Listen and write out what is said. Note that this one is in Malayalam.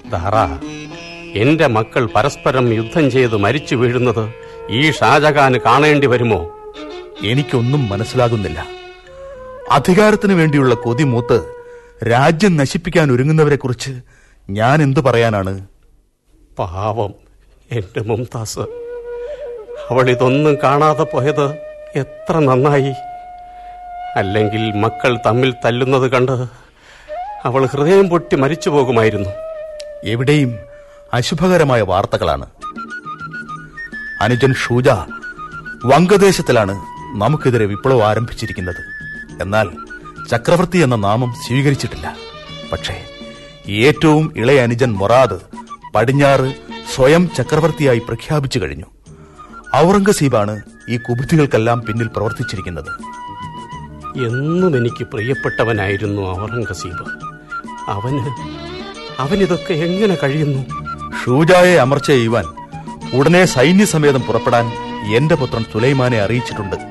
ദാറ എന്റെ മക്കൾ പരസ്പരം യുദ്ധം ചെയ്ത് മരിച്ചു വീഴുന്നത് ഈ ഷാജഹാന് കാണേണ്ടി വരുമോ എനിക്കൊന്നും മനസ്സിലാകുന്നില്ല അധികാരത്തിന് വേണ്ടിയുള്ള കൊതി മൂത്ത് രാജ്യം നശിപ്പിക്കാൻ ഒരുങ്ങുന്നവരെ കുറിച്ച് ഞാൻ എന്തു പറയാനാണ് പാവം എന്റെ മുംതാസ് അവൾ ഇതൊന്നും കാണാതെ പോയത് എത്ര നന്നായി അല്ലെങ്കിൽ മക്കൾ തമ്മിൽ തല്ലുന്നത് കണ്ട് അവൾ ഹൃദയം പൊട്ടി മരിച്ചു പോകുമായിരുന്നു എവിടെയും അശുഭകരമായ വാർത്തകളാണ് അനുജൻ ഷൂജ വങ്കദേശത്തിലാണ് നമുക്കെതിരെ വിപ്ലവം ആരംഭിച്ചിരിക്കുന്നത് എന്നാൽ ചക്രവർത്തി എന്ന നാമം സ്വീകരിച്ചിട്ടില്ല പക്ഷേ ഏറ്റവും ഇളയ അനുജൻ മൊറാദ് പടിഞ്ഞാറ് സ്വയം ചക്രവർത്തിയായി പ്രഖ്യാപിച്ചു കഴിഞ്ഞു ഔറംഗസീബാണ് ഈ കുബുദ്ധികൾക്കെല്ലാം പിന്നിൽ പ്രവർത്തിച്ചിരിക്കുന്നത് എന്നും എനിക്ക് പ്രിയപ്പെട്ടവനായിരുന്നു ഔറംഗസീബ് അവന് അവനിതൊക്കെ എങ്ങനെ കഴിയുന്നു ഷൂജായെ അമർച്ച ചെയ്യുവാൻ ഉടനെ സൈന്യസമേതം പുറപ്പെടാൻ എന്റെ പുത്രൻ സുലൈമാനെ അറിയിച്ചിട്ടുണ്ട്